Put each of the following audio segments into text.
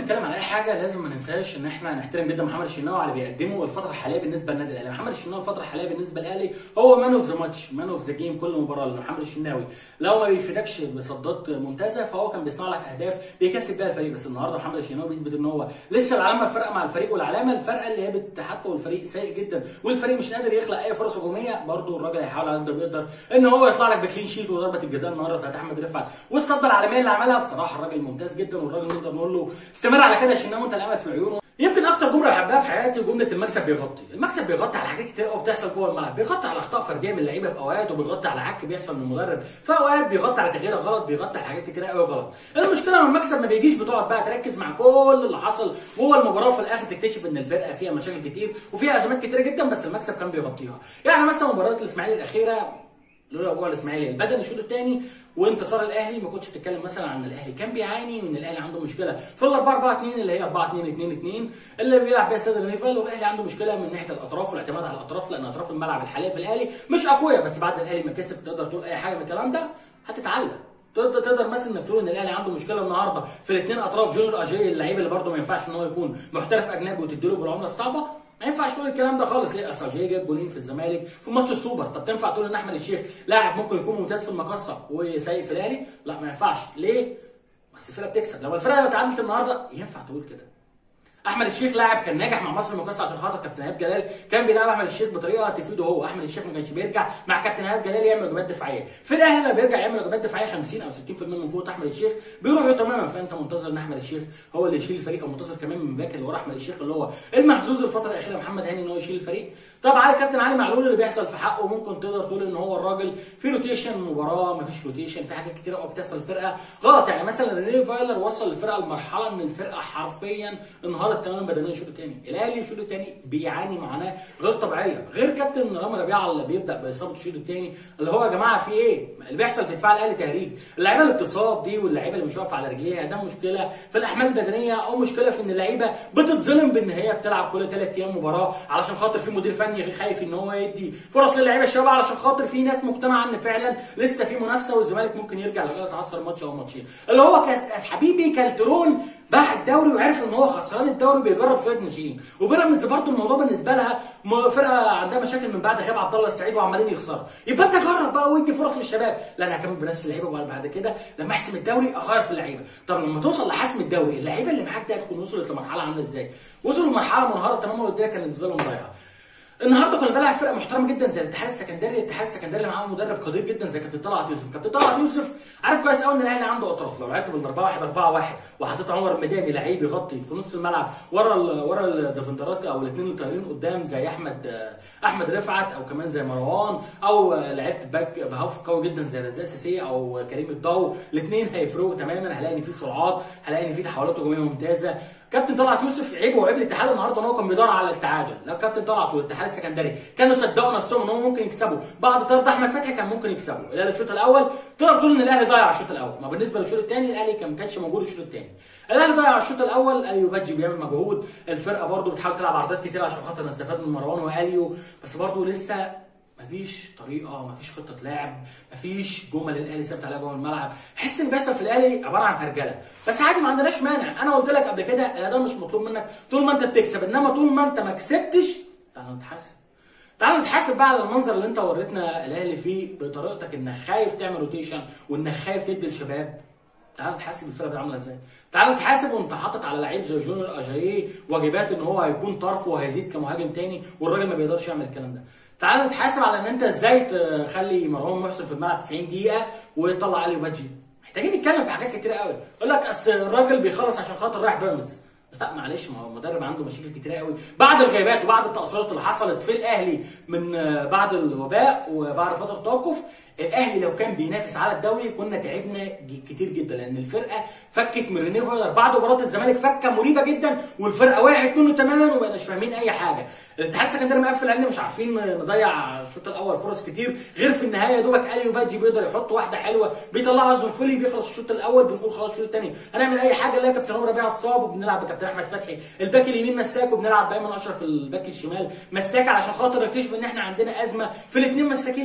نتكلم على اي حاجه لازم ما ننساش ان احنا نحترم جدا محمد الشناوي على اللي بيقدمه الفتره الحاليه بالنسبه للنادي الاهلي محمد الشناوي الفتره الحاليه بالنسبه للاهلي هو مان اوف ذا ماتش مان اوف ذا جيم كل مباراه لان محمد الشناوي لو ما بيفيدكش بصدات ممتازه فهو كان بيصنع لك اهداف بيكسب بيها الفريق بس النهارده محمد الشناوي بيثبت ان هو لسه العلامه الفارقه مع الفريق والعلامه الفارقه اللي هي بت- حتى والفريق سيء جدا والفريق مش قادر يخلق اي فرص هجوميه برده الراجل هيحاول على قد ما بيقدر ان هو يطلع لك بكلين شيت وضربه الجزاء النهارده بتاعت احمد رفعت والصده العالميه اللي عملها بصراحه الراجل ممتاز جدا والراجل نقدر نقول له استمر على كده عشان انت الامل في عيونه يمكن اكتر جمله بحبها في حياتي جمله المكسب بيغطي، المكسب بيغطي على حاجات كتير قوي بتحصل جوه الملعب، بيغطي على اخطاء فرديه من اللعيبه في اوقات وبيغطي على عك بيحصل من المدرب، في اوقات بيغطي على تغيير غلط، بيغطي على حاجات كتير قوي غلط. المشكله لما المكسب ما بيجيش بتقعد بقى تركز مع كل اللي حصل جوه المباراه وفي الاخر تكتشف ان الفرقه فيها مشاكل كتير وفيها ازمات كتيره جدا بس المكسب كان بيغطيها. يعني مثلا مباراه الاسماعيلي الاخيره لولا جوه الاسماعيلي البدني الشوط الثاني وانتصار الاهلي ما كنتش تتكلم مثلا عن الاهلي كان بيعاني وان الاهلي عنده مشكله في ال 4 4 2 اللي هي 4 2 2 2 اللي بيلعب بيها سيد ريفال والاهلي عنده مشكله من ناحيه الاطراف والاعتماد على الاطراف لان اطراف الملعب الحاليه في الاهلي مش اقوياء بس بعد الاهلي ما كسب تقدر تقول اي حاجه من الكلام ده هتتعلم تقدر تقدر مثلا انك تقول ان الاهلي عنده مشكله النهارده في الاثنين اطراف جونيور اجاي اللعيب اللي برده ما ينفعش ان هو يكون محترف اجنبي وتديله بالعمله الصعبه ما ينفعش تقول الكلام ده خالص ليه اصل جاي جاب جولين في الزمالك في ماتش السوبر طب تنفع تقول ان احمد الشيخ لاعب ممكن يكون ممتاز في المقصه وسيء في الاهلي لا ما ينفعش ليه بس الفرقه بتكسب لو الفرقه لو اتعادلت النهارده ينفع تقول كده احمد الشيخ لاعب كان ناجح مع مصر المقاصه عشان خاطر كابتن ايهاب جلال كان بيلعب احمد الشيخ بطريقه تفيده هو احمد الشيخ ما كانش بيرجع مع كابتن ايهاب جلال يعمل واجبات دفاعيه في الاهلي لما بيرجع يعمل واجبات دفاعيه 50 او 60% من قوه احمد الشيخ بيروحوا تماما فانت منتظر ان احمد الشيخ هو اللي يشيل الفريق او منتظر كمان من باك اللي ورا احمد الشيخ اللي هو المحظوظ الفتره الاخيره محمد هاني ان هو يشيل الفريق طب على كابتن علي معلول اللي بيحصل في حقه ممكن تقدر تقول ان هو الراجل في روتيشن مباراه ما فيش روتيشن في حاجات كتير قوي بتحصل الفرقه غلط يعني مثلا ريني فايلر وصل الفرقه لمرحله ان الفرقه حرفيا انهارت تماما بدنيا الشوط الثاني الاهلي الشوط الثاني بيعاني معاناه غير طبيعيه غير كابتن رامي ربيعه اللي بيبدا باصابه الشوط الثاني اللي هو يا جماعه في ايه اللي بيحصل في دفاع الاهلي تهريج اللعيبه اللي بتتصاب دي واللعيبه اللي مش واقفه على رجليها ده مشكله في الاحمال البدنيه او مشكله في ان اللعيبه بتتظلم بان هي بتلعب كل ثلاث ايام مباراه علشان خاطر في مدير فني خايف ان هو يدي فرص للعيبه الشباب علشان خاطر في ناس مقتنعه ان فعلا لسه في منافسه والزمالك ممكن يرجع لو يتعثر ماتش او ماتشين اللي هو كاس حبيبي كالترون باع الدوري وعرف ان هو خسران الدوري بيجرب شويه ناشئين وبيراميدز برضه الموضوع بالنسبه لها م- فرقه عندها مشاكل من بعد غياب عبد الله السعيد وعمالين يخسروا يبقى انت جرب بقى وادي فرص للشباب لا انا هكمل بنفس اللعيبه وبعد بعد كده لما احسم الدوري اغير في اللعيبه طب لما توصل لحسم الدوري اللعيبه اللي معاك دي هتكون وصلت لمرحله عامله ازاي وصلوا لمرحله منهاره تماما والدنيا كانت بالنسبه لهم ضايعه النهارده كنا بنلعب فرقه محترمه جدا زي الاتحاد السكندري الاتحاد السكندري اللي معاه مدرب قدير جدا زي كابتن طلعت يوسف كابتن طلعت يوسف عارف كويس قوي ان الاهلي عنده اطراف لو لعبت بال 4 1 4 1 وحطيت عمر الميداني لعيب يغطي في نص الملعب ورا ال ورا الديفندرات او الاثنين اللي طايرين قدام زي احمد احمد رفعت او كمان زي مروان او لعبت باك بهاف قوي جدا زي رزاق سيسي او كريم الضو الاثنين هيفرقوا تماما هلاقي ان في سرعات هلاقي ان في تحولات هجوميه ممتازه كابتن طلعت يوسف عيبه وعيب الاتحاد النهارده ان هو كان بيدور على التعادل لو كابتن طلعت والاتحاد السكندري كانوا صدقوا نفسهم ان هم ممكن يكسبوا بعد طرد احمد فتحي كان ممكن يكسبوا الاهلي الشوط الاول تقدر تقول ان الاهلي ضيع الشوط الاول ما بالنسبه للشوط الثاني الاهلي كان ما كانش موجود الشوط الثاني الاهلي ضيع الشوط الاول اليو بادجي بيعمل مجهود الفرقه برده بتحاول تلعب عرضات كتير عشان خاطر نستفاد من مروان واليو بس برده لسه مفيش طريقه مفيش خطه لعب مفيش جمل الاهلي ثابت عليها جوه الملعب حس ان بيحصل في الاهلي عباره عن هرجله بس عادي ما عندناش مانع انا قلت لك قبل كده الاداء مش مطلوب منك طول ما انت بتكسب انما طول ما انت ما كسبتش تعالى نتحاسب تعالى نتحاسب بقى على المنظر اللي انت وريتنا الاهلي فيه بطريقتك انك خايف تعمل روتيشن وانك خايف تدي الشباب تعال نتحاسب الفرقه دي عامله ازاي تعال نتحاسب وانت حاطط على لعيب زي جونيور اجاييه واجبات ان هو هيكون طرف وهيزيد كمهاجم تاني والراجل ما بيقدرش يعمل الكلام ده تعال نتحاسب على ان انت ازاي تخلي مروان محسن في الملعب 90 دقيقه ويطلع علي وبادجي محتاجين نتكلم في حاجات كتير قوي يقول لك اصل الراجل بيخلص عشان خاطر رايح بيراميدز لا معلش ما هو المدرب عنده مشاكل كتير قوي بعد الغيابات وبعد التقصيرات اللي حصلت في الاهلي من بعد الوباء وبعد فتره التوقف الاهلي لو كان بينافس على الدوري كنا تعبنا كتير جدا لان الفرقه فكت من رينيه فايلر بعد مباراه الزمالك فكه مريبه جدا والفرقه وقعت منه تماما وما بقناش فاهمين اي حاجه الاتحاد السكندري مقفل علينا مش عارفين نضيع الشوط الاول فرص كتير غير في النهايه يا دوبك اليو بادجي بيقدر يحط واحده حلوه بيطلعها زنفلي بيخلص الشوط الاول بنقول خلاص الشوط الثاني هنعمل اي حاجه نلاقي كابتن عمر ربيعه اتصاب وبنلعب بكابتن احمد فتحي الباك اليمين مساك وبنلعب بايمن اشرف الباك الشمال مساك علشان خاطر نكتشف ان احنا عندنا ازمه في الاثنين مساكين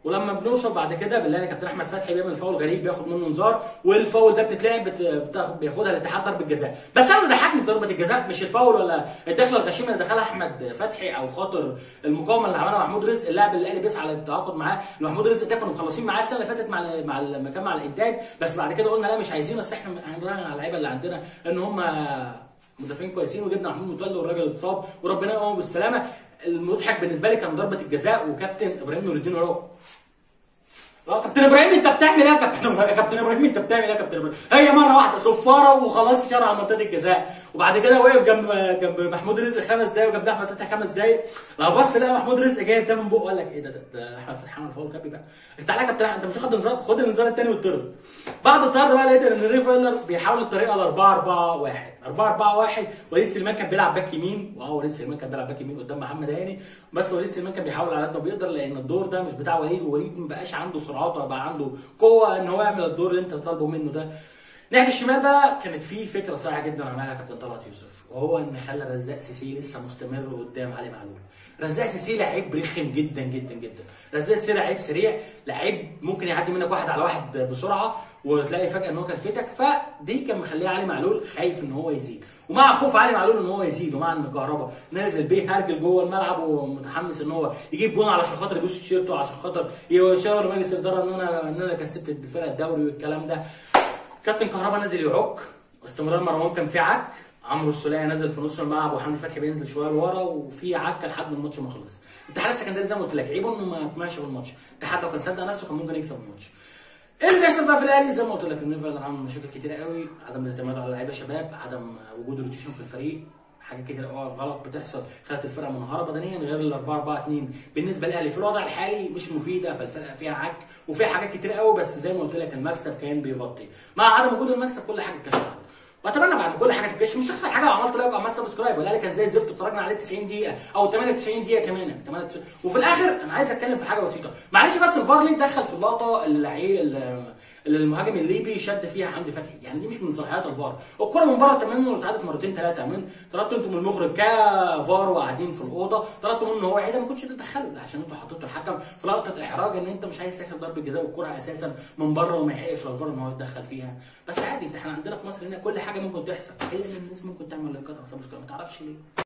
ولما بنوصل بعد كده بنلاقي كابتن احمد فتحي بيعمل فاول غريب بياخد منه انذار والفاول ده بتتلعب بت- بتاخد بياخدها الاتحاد ضربه جزاء بس انا اللي ضحكني في ضربه الجزاء مش الفاول ولا الدخله الغشيمه اللي دخلها احمد فتحي او خاطر المقاومه اللي عملها محمود رزق اللاعب اللي الاهلي بيسعى للتعاقد معاه إن محمود رزق ده كنا مخلصين معاه السنه اللي فاتت مع ال- مع لما كان مع الانتاج بس بعد كده قلنا لا مش عايزينه بس احنا هنراهن على اللعيبه اللي عندنا ان هم مدافعين كويسين وجبنا محمود متولي والراجل اتصاب وربنا يقومه بالسلامه المضحك بالنسبه لي كان ضربه الجزاء وكابتن ابراهيم نور الدين وراه لا كابتن ابراهيم انت بتعمل ايه يا كابتن ابراهيم يا كابتن ابراهيم انت بتعمل ايه يا كابتن ابراهيم هي مره واحده صفاره وخلاص شرع على منطقه الجزاء وبعد كده وقف جنب جنب محمود رزق خمس دقايق وجنب احمد فتحي خمس دقايق لو بص لقى محمود رزق جايب ده من بقه قال لك ايه ده ده, ده احمد فتحي عمل فاول كابي بقى انت عليك يا كابتن أحمد، انت مش واخد انذار خد الانذار الثاني والطرد بعد الطرد بقى لقيت ان ريف فايلر بيحاول الطريقه ل 4 4 1 4 4 1 وليد سليمان كان بيلعب باك يمين واو وليد سليمان كان بيلعب باك يمين قدام محمد هاني بس وليد سليمان كان بيحاول على قد ما بيقدر لان الدور ده مش بتاع وليد ووليد ما بقاش عنده سرعات ولا بقى عنده قوه ان هو يعمل الدور اللي انت طالبه منه ده ناحيه الشمال بقى كانت في فكره صايعه جدا عملها كابتن طلعت يوسف وهو ان خلى رزاق سيسي لسه مستمر قدام علي معلول رزاق سيسي لعيب رخم جدا جدا جدا رزاق سيسي لعيب سريع لعيب ممكن يعدي منك واحد على واحد بسرعه وتلاقي فجاه ان هو كان فاتك فدي كان مخليه علي معلول خايف ان هو يزيد ومع خوف علي معلول ان هو يزيد ومع ان كهربا نازل بيه هرجل جوه الملعب ومتحمس ان هو يجيب جون علشان خاطر يبوس تيشيرته عشان خاطر يشاور مجلس الاداره ان انا ان انا كسبت فرق الدوري والكلام ده كابتن كهربا نازل يعك استمرار مروان كان في عك عمرو السوليه نازل في نص الملعب وحمدي فتحي بينزل شويه لورا وفي عك لحد ما الماتش ما خلص الاتحاد السكندري زي ما قلت لك عيبه انه ما طمعش في الماتش الاتحاد لو كان صدق نفسه كان ممكن يكسب الماتش ايه اللي بيحصل بقى في الاهلي زي ما قلت لك النيفل عامل مشاكل كتيره قوي عدم الاعتماد على لعيبه شباب عدم وجود روتيشن في الفريق حاجات كتير قوي غلط بتحصل خلت الفرقه منهاره بدنيا غير ال 4 4 2 بالنسبه للاهلي في الوضع الحالي مش مفيده فالفرقه فيها عك وفيها حاجات كتير قوي بس زي ما قلت لك المكسب كان بيغطي مع عدم وجود المكسب كل حاجه اتكشفت واتمنى بعد ما كل حاجه تتكشف مش تخسر حاجه لو عملت لايك وعملت سبسكرايب والاهلي كان زي الزفت اتفرجنا عليه 90 دقيقه او 98 دقيقه كمان 98 وفي الاخر انا عايز اتكلم في حاجه بسيطه معلش بس الفار ليه اتدخل في اللقطه اللي اللي المهاجم الليبي شد فيها حمدي فتحي يعني دي مش من صلاحيات الفار الكره من بره تماما اتعادت مرتين ثلاثه من طلبتوا انتم من المخرج كفار وقاعدين في الاوضه طلبتوا منه ان هو يعيدها ما كنتش تتدخلوا عشان انتوا حطيتوا الحكم في لقطه احراج ان انت مش عايز تحسب ضربه جزاء والكره اساسا من بره وما يحقش للفار ان هو يتدخل فيها بس عادي انت احنا عندنا في مصر هنا كل حاجه ممكن تحصل الا ان الناس ممكن تعمل لايكات او سبسكرايب ما تعرفش ليه